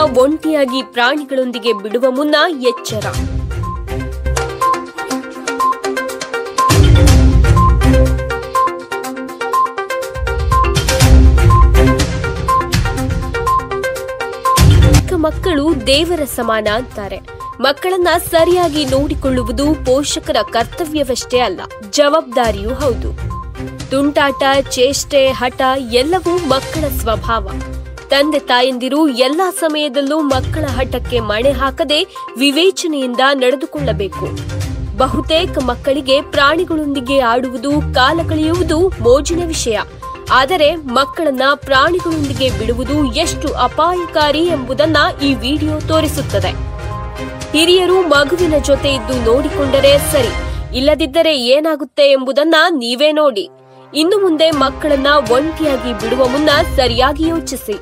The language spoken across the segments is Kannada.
ಒಂಟಿಯಾಗಿ ಪ್ರಾಣಿಗಳೊಂದಿಗೆ ಬಿಡುವ ಮುನ್ನ ಎಚ್ಚರ ಚಿಕ್ಕ ಮಕ್ಕಳು ದೇವರ ಸಮಾನ ಅಂತಾರೆ ಮಕ್ಕಳನ್ನ ಸರಿಯಾಗಿ ನೋಡಿಕೊಳ್ಳುವುದು ಪೋಷಕರ ಕರ್ತವ್ಯವಷ್ಟೇ ಅಲ್ಲ ಜವಾಬ್ದಾರಿಯೂ ಹೌದು ತುಂಟಾಟ ಚೇಷ್ಟೆ ಹಠ ಎಲ್ಲವೂ ಮಕ್ಕಳ ಸ್ವಭಾವ ತಂದೆ ತಾಯಂದಿರು ಎಲ್ಲಾ ಸಮಯದಲ್ಲೂ ಮಕ್ಕಳ ಹಠಕ್ಕೆ ಮಣೆ ಹಾಕದೆ ವಿವೇಚನೆಯಿಂದ ನಡೆದುಕೊಳ್ಳಬೇಕು ಬಹುತೇಕ ಮಕ್ಕಳಿಗೆ ಪ್ರಾಣಿಗಳೊಂದಿಗೆ ಆಡುವುದು ಕಾಲ ಕಳೆಯುವುದು ಮೋಜಿನ ವಿಷಯ ಆದರೆ ಮಕ್ಕಳನ್ನ ಪ್ರಾಣಿಗಳೊಂದಿಗೆ ಬಿಡುವುದು ಎಷ್ಟು ಅಪಾಯಕಾರಿ ಎಂಬುದನ್ನ ಈ ವಿಡಿಯೋ ತೋರಿಸುತ್ತದೆ ಹಿರಿಯರು ಮಗುವಿನ ಜೊತೆ ಇದ್ದು ನೋಡಿಕೊಂಡರೆ ಸರಿ ಇಲ್ಲದಿದ್ದರೆ ಏನಾಗುತ್ತೆ ಎಂಬುದನ್ನ ನೀವೇ ನೋಡಿ ಇನ್ನು ಮುಂದೆ ಮಕ್ಕಳನ್ನ ಒಂಟಿಯಾಗಿ ಬಿಡುವ ಮುನ್ನ ಸರಿಯಾಗಿ ಯೋಚಿಸಿ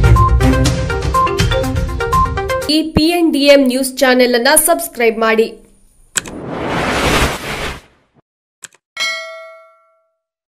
ಈ P N D M news channel ಅನ್ನ ಸಬ್ಸ್ಕ್ರೈಬ್ ಮಾಡಿ